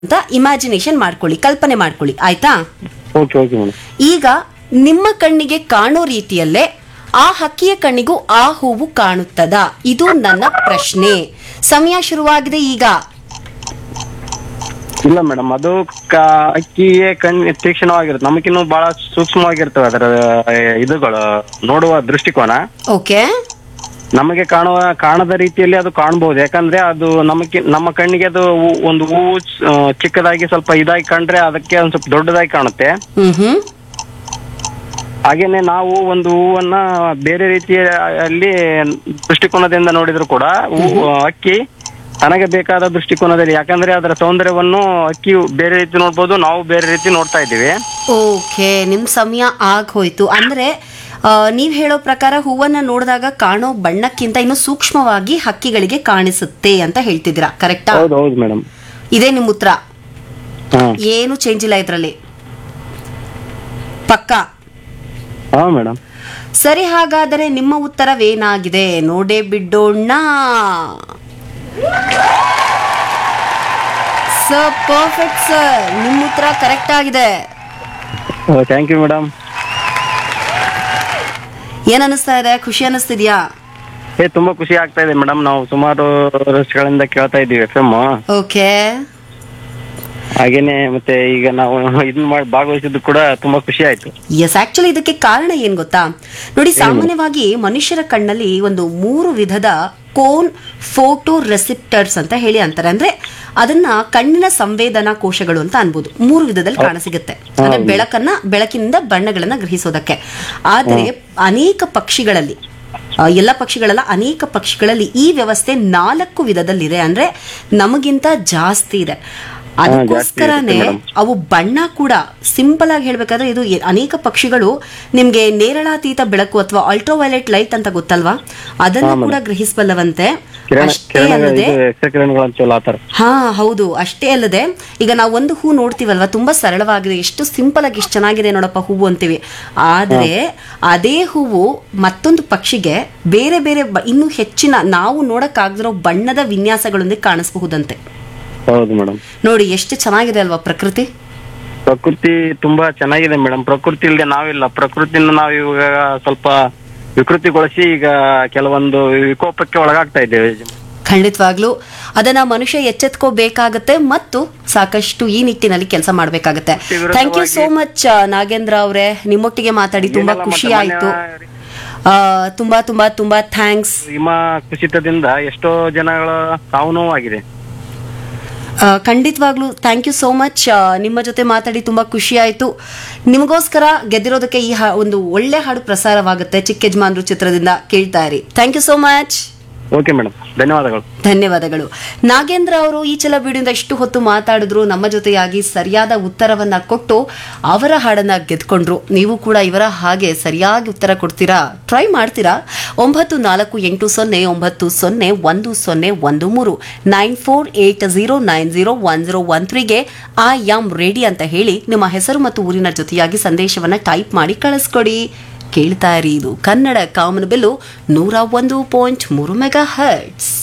ಅಂತ ಇಮ್ಯಾಜಿನೇಷನ್ ಮಾಡ್ಕೊಳ್ಳಿ ಕಲ್ಪನೆ ಮಾಡ್ಕೊಳ್ಳಿ ಆಯ್ತಾ ಓಕೆ ಓಕೆ ಮೇಡಮ್ ಈಗ ನಿಮ್ಮ ಕಣ್ಣಿಗೆ ಕಾಣೋ ರೀತಿಯಲ್ಲೇ ಆ ಹಕ್ಕಿಯ ಕಣ್ಣಿಗೂ ಆ ಹೂವು ಕಾಣುತ್ತದಾ ಇದು ನನ್ನ ಪ್ರಶ್ನೆ ಸಮಯ ಶುರುವಾಗಿದೆ ಈಗ ಇಲ್ಲ ಮೇಡಮ್ ಅದು ಕ- ಅಕ್ಕಿಗೆ ಕಣ್ಣು ತೀಕ್ಷ್ಣವಾಗಿರುತ್ತೆ ನಮಗಿನ್ನೂ ಬಹಳ ಸೂಕ್ಷ್ಮವಾಗಿರ್ತವೆ ಅದರ ಆ, ಇದುಗಳು ನೋಡುವ ದೃಷ್ಟಿಕೋನ ಓಕೆ ನಮಗೆ ಕಾಣುವ ಕಾಣದ ರೀತಿಯಲ್ಲಿ ಅದು ಕಾಣಬಹುದು ಯಾಕಂದ್ರೆ ಅದು ನಮಗೆ ನಮ್ಮ ಕಣ್ಣಿಗೆ ಅದು ಹೂ- ಒಂದು ಹೂವು ಆ, ಚಿಕ್ಕದಾಗಿ ಸ್ವಲ್ಪ ಇದಾಗಿ ಕಂಡ್ರೆ ಅದಕ್ಕೆ ಒಂದು ಸ್ವಲ್ಪ ದೊಡ್ಡದಾಗಿ ಕಾಣುತ್ತೆ ಹ್ಮ್ ಹ್ಮ್ ಹಾಗೇನೆ ನಾವು ಒಂದು ಹೂವನ್ನ ಬೇರೆ ರೀತಿಯಲ್ಲಿ ದೃಷ್ಟಿಕೋನದಿಂದ ನೋಡಿದ್ರು ಕೂಡ ಹೂ- ಅಕ್ಕಿ ತನಗೆ ಬೇಕಾದ ದೃಷ್ಟಿಕೋನದಲ್ಲಿ ಯಾಕಂದ್ರೆ ಅದರ ಸೌಂದರ್ಯವನ್ನು ಅಕ್ಕಿ ಬೇರೆ ರೀತಿ ನೋಡ್ಬೋದು ನಾವು ಬೇರೆ ರೀತಿ ನೋಡ್ತಾ ಇದ್ದೀವಿ ಓಕೆ ನಿಮ್ ಸಮಯ ಆಗೋಯ್ತು ಅಂದ್ರೆ ಆ, ನೀವ್ ಹೇಳೋ ಪ್ರಕಾರ ಹೂವನ್ನ ನೋಡಿದಾಗ ಕಾಣೋ ಬಣ್ಣಕ್ಕಿಂತ ಇನ್ನು ಸೂಕ್ಷ್ಮವಾಗಿ ಹಕ್ಕಿಗಳಿಗೆ ಕಾಣಿಸುತ್ತೆ ಅಂತ ಹೇಳ್ತಿದ್ದೀರಾ ಕರೆಕ್ಟಾ ಹೌದು ಹೌದು ಮೇಡಮ್ ಇದೇ ನಿಮ್ ಉತ್ತರ ಹಾ ಏನು ಚೇಂಜ್ ಇಲ್ಲ ಇದ್ರಲ್ಲಿ ಪಕ್ಕ ಹಾ ಮೇಡಮ್ ಸರಿ ಹಾಗಾದರೆ ನಿಮ್ಮ ಉತ್ತರವೇನಾಗಿದೆ ನೋಡೇ ಬಿಡೋಣ ಸರ್ ಪರ್ಫೆಕ್ಟ್ ಸರ್ ನಿಮ್ಮ ಉತ್ತರ ಕರೆಕ್ಟ್ ಆಗಿದೆ ಥ್ಯಾಂಕ್ ಯು ಮೇಡಮ್ ಏನ್ ಅನಿಸ್ತಾ ಇದೆ ಖುಷಿ ಅನಿಸ್ತಿದ್ಯಾ ಏ ತುಂಬಾ ಖುಷಿ ಆಗ್ತಾ ಇದೆ ಮೇಡಮ್ ನಾವು ಸುಮಾರು ವರ್ಷಗಳಿಂದ ಕೇಳ್ತಾ ಇದ್ದೀವಿ ಎಫ್ ಎಮ್ ಓಕೆ ಹಾಗೇನೆ ಮತ್ತೆ ಈಗ ನಾವು ಇದನ್ನ ಮಾಡಿ ಭಾಗವಹಿಸಿದ್ದು ಕೂಡ ತುಂಬಾ ಖುಷಿ ಆಯ್ತು ಎಸ್ ಆಕ್ಚುಲಿ ಇದಕ್ಕೆ ಕಾರಣ ಏನ್ ಗೊತ್ತಾ ನೋಡಿ ಸಾಮಾನ್ಯವಾಗಿ ಮನುಷ್ಯರ ಕಣ್ಣಲ್ಲಿ ಒಂದು ಮೂರು ವಿಧದ ಕೋನ್ ಫೋಟೋ ರೆಸಿಪ್ಟರ್ಸ್ ಅಂತ ಹೇಳಿ ಅಂತಾರೆ ಅಂದ್ರೆ ಅದನ್ನ ಕಣ್ಣಿನ ಸಂವೇದನಾ ಕೋಶಗಳು ಅಂತ ಅನ್ಬೋದು ಮೂರು ವಿಧದಲ್ಲಿ ಕಾಣಸಿಗುತ್ತೆ ಅಂದ್ರೆ ಬೆಳಕನ್ನ ಬೆಳಕಿನಿಂದ ಬಣ್ಣಗಳನ್ನ ಗ್ರಹಿಸೋದಕ್ಕೆ ಆದ್ರೆ ಅನೇಕ ಪಕ್ಷಿಗಳಲ್ಲಿ ಆ, ಎಲ್ಲ ಪಕ್ಷಿಗಳಲ್ಲ ಅನೇಕ ಪಕ್ಷಿಗಳಲ್ಲಿ ಈ ವ್ಯವಸ್ಥೆ ನಾಲ್ಕು ವಿಧದಲ್ಲಿದೆ ಅಂದ್ರೆ ನಮಗಿಂತ ಜಾಸ್ತಿ ಇದೆ ಅದಕ್ಕೋಸ್ಕರನೇ ಅವು ಬಣ್ಣ ಕೂಡ ಸಿಂಪಲ್ ಆಗಿ ಹೇಳ್ಬೇಕಾದ್ರೆ ಇದು ಎ- ಅನೇಕ ಪಕ್ಷಿಗಳು ನಿಮ್ಗೆ ನೇರಳಾತೀತ ಬೆಳಕು ಅಥವಾ ಅಲ್ಟ್ರಾವೈಲೆಟ್ ಲೈಟ್ ಅಂತ ಗೊತ್ತಲ್ವಾ ಅದನ್ನು ಕೂಡ ಗ್ರಹಿಸಬಲ್ಲವಂತೆ ಕಿರಣ ಅಷ್ಟೇ ಕಿರಣ ಅಲ್ಲದೆ ಇದು ಎಕ್ಸ್ಟ್ರಾ ಕಿರಣಗಳು ಅಂತೀವಲ್ಲ ಆ ಥರ ಹಾ ಹೌದು ಅಷ್ಟೇ ಅಲ್ಲದೆ ಈಗ ನಾವು ಒಂದು ಹೂ ನೋಡ್ತೀವಲ್ವಾ ತುಂಬಾ ಸರಳವಾಗಿದೆ ಎಷ್ಟು ಸಿಂಪಲ್ ಆಗಿ ಎಷ್ಟು ಚೆನ್ನಾಗಿದೆ ನೋಡಪ್ಪ ಹೂವು ಅಂತೀವಿ ಆದ್ರೆ ಅದೇ ಹೂವು ಮತ್ತೊಂದು ಪಕ್ಷಿಗೆ ಬೇರೆ ಬೇರೆ ಬ- ಇನ್ನೂ ಹೆಚ್ಚಿನ ನಾವು ನೋಡಕ್ಕಾಗದಿರೋ ಬಣ್ಣದ ವಿನ್ಯಾಸಗಳೊಂದಿಗೆ ಕಾಣಿಸಬಹುದಂತೆ ಹೌದು ಮೇಡಮ್ ನೋಡಿ ಎಷ್ಟು ಚೆನ್ನಾಗಿದೆ ಅಲ್ವಾ ಪ್ರಕೃತಿ ಪ್ರಕೃತಿ ತುಂಬಾ ಚೆನ್ನಾಗಿದೆ ಮೇಡಮ್ ಪ್ರಕೃತಿ ಇಲ್ಲದೆ ನಾವಿಲ್ಲ ಪ್ರಕೃತಿನ ನಾವು ಇವಾಗ ಸ್ವಲ್ಪ ವಿಕೃತಿಗೊಳಿಸಿ ಈಗ ಕೆಲವೊಂದು ವಿಕೋಪಕ್ಕೆ ಒಳಗಾಗ್ತಾ ಇದ್ದೇವೆ ಖಂಡಿತವಾಗ್ಲೂ ಅದನ್ನ ಮನುಷ್ಯ ಎಚ್ಚೆತ್ಕೋಬೇಕಾಗತ್ತೆ ಮತ್ತು ಸಾಕಷ್ಟು ಈ ನಿಟ್ಟಿನಲ್ಲಿ ಕೆಲಸ ಮಾಡಬೇಕಾಗತ್ತೆ thank you so much Nagendra ಅವರೇ ನಿಮ್ಮೊಟ್ಟಿಗೆ ಮಾತಾಡಿ ತುಂಬಾ ಏನೆಲ್ಲ ಖುಷಿ ಮತ್ತೆ ಆಯ್ತು ಮೊನ್ನೆ ಆ, ತುಂಬಾ ತುಂಬಾ ತುಂಬಾ ಥ್ಯಾಂಕ್ಸ್ ಹಿಮ ಕುಸಿತದಿಂದ ಎಷ್ಟೋ ಜನಗಳ ಸಾವು ನೋವಾಗಿದೆ ಖಂಡಿತವಾಗ್ಲೂ ಥ್ಯಾಂಕ್ ಯು ಸೋ ಮಚ್ ನಿಮ್ಮ ಜೊತೆ ಮಾತಾಡಿ ತುಂಬಾ ಖುಷಿ ಆಯ್ತು ನಿಮಗೋಸ್ಕರ ಗೆದ್ದಿರೋದಕ್ಕೆ ಈ ಹಾ- ಒಂದು ಒಳ್ಳೆ ಹಾಡು ಪ್ರಸಾರವಾಗುತ್ತೆ ಚಿಕ್ಕ ಯಜಮಾನ್ರು ಚಿತ್ರದಿಂದ ಕೇಳ್ತಾ ಇರಿ thank you so much okay madam ಧನ್ಯವಾದಗಳು ಧನ್ಯವಾದಗಳು ನಾಗೇಂದ್ರ ಅವರು ಈ ಚಲ ಬೀಡಿಂದ ಇಷ್ಟು ಹೊತ್ತು ಮಾತಾಡಿದ್ರು ನಮ್ಮ ಜೊತೆಯಾಗಿ ಸರಿಯಾದ ಉತ್ತರವನ್ನ ಕೊಟ್ಟು ಅವರ ಹಾಡನ್ನ ಗೆದ್ಕೊಂಡ್ರು ನೀವು ಕೂಡ ಇವರ ಹಾಗೆ ಸರಿಯಾಗಿ ಉತ್ತರ ಕೊಡ್ತೀರಾ ಟ್ರೈ ಮಾಡ್ತೀರಾ ಒಂಬತ್ತು ನಾಲ್ಕು ಎಂಟು ಸೊನ್ನೆ ಒಂಬತ್ತು ಸೊನ್ನೆ ಒಂದು ಸೊನ್ನೆ ಒಂದು ಮೂರು nine four eight zero nine zero one zero one ತ್ರೀಗೆ ಐ ಆಮ್ ರೆಡಿ ಅಂತ ಹೇಳಿ ನಿಮ್ಮ ಹೆಸರು ಮತ್ತು ಊರಿನ ಜೊತೆಯಾಗಿ ಸಂದೇಶವನ್ನ ಟೈಪ್ ಮಾಡಿ ಕಳಿಸ್ಕೊಡಿ ಕೇಳ್ತಾ ಇರಿ ಇದು ಕನ್ನಡ ಕಾಮನಬಿಲ್ಲು ನೂರ ಒಂದು ಪಾಯಿಂಟ್ ಮೂರು ಮೆಗಾ ಹರ್ಟ್ಸ್